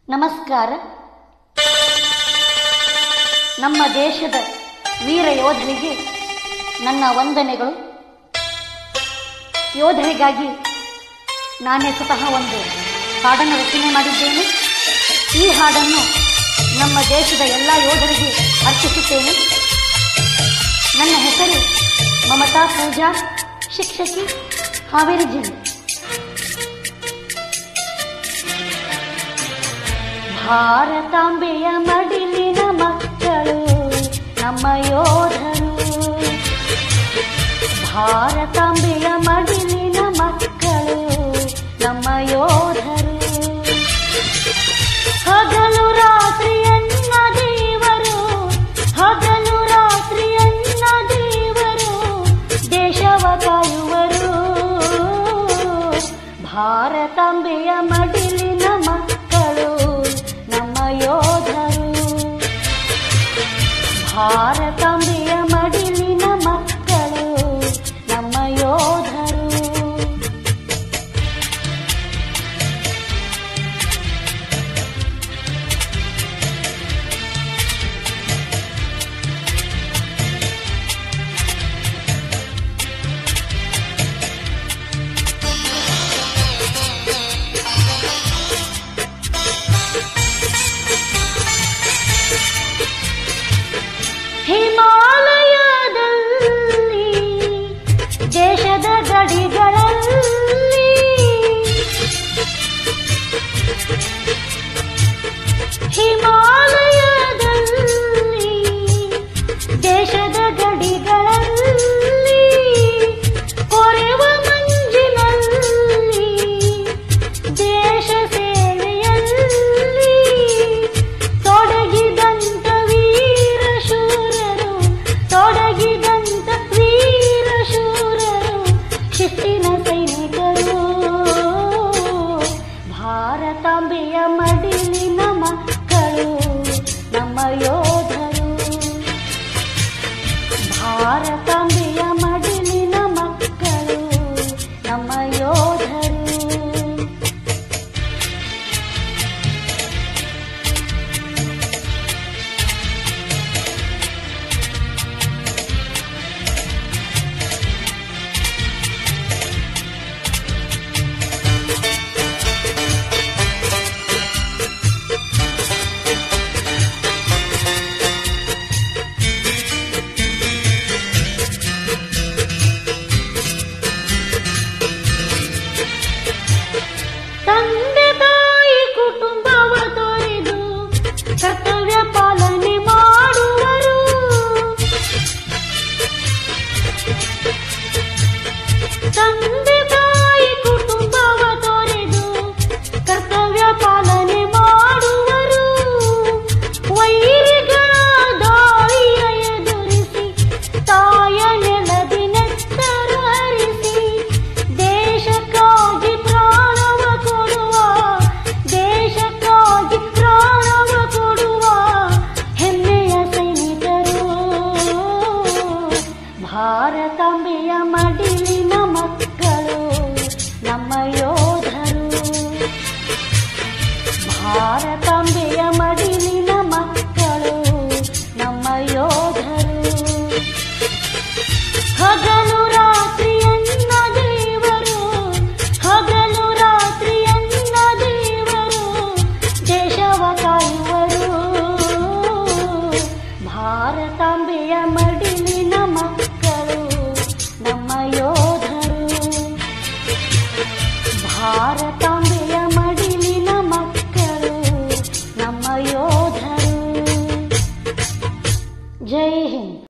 ನಮಸ್ಕಾರ ನಮ್ಮ ದೇಶದ ವೀರ ಯೋಧರಿಗೆ ನನ್ನ ವಂದನೆಗಳು ಯೋಧರಿಗಾಗಿ ನಾನೇ ಸ್ವತಃ ಒಂದು ಹಾಡನ್ನು ರಚನೆ ಮಾಡಿದ್ದೇನೆ ಈ ಹಾಡನ್ನು ನಮ್ಮ ದೇಶದ ಎಲ್ಲ ಯೋಧರಿಗೆ ಅರ್ಪಿಸುತ್ತೇನೆ ನನ್ನ ಹೆಸರು ಮಮತಾ ಪೂಜಾ ಶಿಕ್ಷಕಿ ಹಾವೇರಿ ಜಿಲ್ಲೆ ಭಾರತಾಂಬೆಯ ಮಡಿಲಿನ ಮಕ್ಕಳು ನಮ್ಮ ಯೋಧರು ಭಾರತಾಂಬೆಯ ಮಡಿಲಿನ ಮಕ್ಕಳು ನಮ್ಮ ಯೋಧರು ಹಗಲು ರಾತ್ರಿಯನ್ನ ದೇವರು ಹಗಲು ರಾತ್ರಿಯನ್ನ ದೇವರು ದೇಶವ ಕಾಯುವರು ಭಾರತಾಂಬೆಯ ಮಡಿಲಿನ ಮಕ್ಕಳು ನಮ್ಮ ಯೋಧರು ಭಾರತಾಂಬೆಯ ಮಡಿಲಿನ ಮಕ್ಕಳು ನಮ್ಮ ಯೋಧರು ಹಿಮಾಲಯದಲ್ಲಿ ದೇಶದ ಗಡಿಗಳಲ್ಲಿ ಹಿಮಾಲಯದಲ್ಲಿ ದೇಶದ ಗಡಿಗಳಲ್ಲಿ ಕೊರೆವ ಮಂಜಿನಲ್ಲಿ ದೇಶ ಸೇವೆಯಲ್ಲಿ ತೊಡಗಿದಂತ ವೀರ ಶೂರರು ತೊಡಗಿದಂತ ವೀರ ಶೂರರು ಶಿಸ್ತಿನ ಸೈನಿಕರು ಭಾರತಾಂಬೆಯ ಮಡಿಲಿನ ಮಕ್ಕಳು ನಮ್ಮ ಯೋಧರು ಭಾರತಾಂಬೆಯ ಮಡಿಲಿನ ಮಕ್ಕಳು ನಮ್ಮ ಯೋಧರು ತಂದೆ ತಾಯಿ ಕುಟುಂಬವ ತೊರೆದು ಕರ್ತವ್ಯ ಪಾಲನೆ ಮಾಡುವರು ತಂದೆ ತಾಯಿ ಕುಟುಂಬವ ತೊರೆದು ಕರ್ತವ್ಯ ಪಾಲನೆ ಮಾಡುವರು ವೈರಿಗಳ ದಾಳಿಯ ಎದುರಿಸಿ ತಾಯ ನೆಲದಿನೆತ್ತರ ಹರಿಸಿ ದೇಶಕ್ಕಾಗಿ ಪ್ರಾಣವ ಕೊಡುವ ದೇಶಕ್ಕಾಗಿ ಪ್ರಾಣವ ಕೊಡುವ ಹೆಮ್ಮೆಯ ಸೈನಿಕರು ಭಾರತಾಂಬೆಯ ಮಡಿಲಿನ ಮಕ್ಕಳು ನಮ್ಮ ಯೋಧರು ಭಾರತಾಂಬೆಯ ಮಡಿಲಿನ ಮಕ್ಕಳು ನಮ್ಮ ಯೋಧರು ಹಗಲು ರಾತ್ರಿಯನ್ನ ದೇವರು ಹಗಲು ರಾತ್ರಿಯನ್ನ ದೇವರು ದೇಶವ ಕಾಯುವರು ಭಾರತಾಂಬೆಯ ಮಡಿಲಿನ ಮಕ್ಕಳು ನಮ್ಮ ಯೋಧರು ಭಾರತ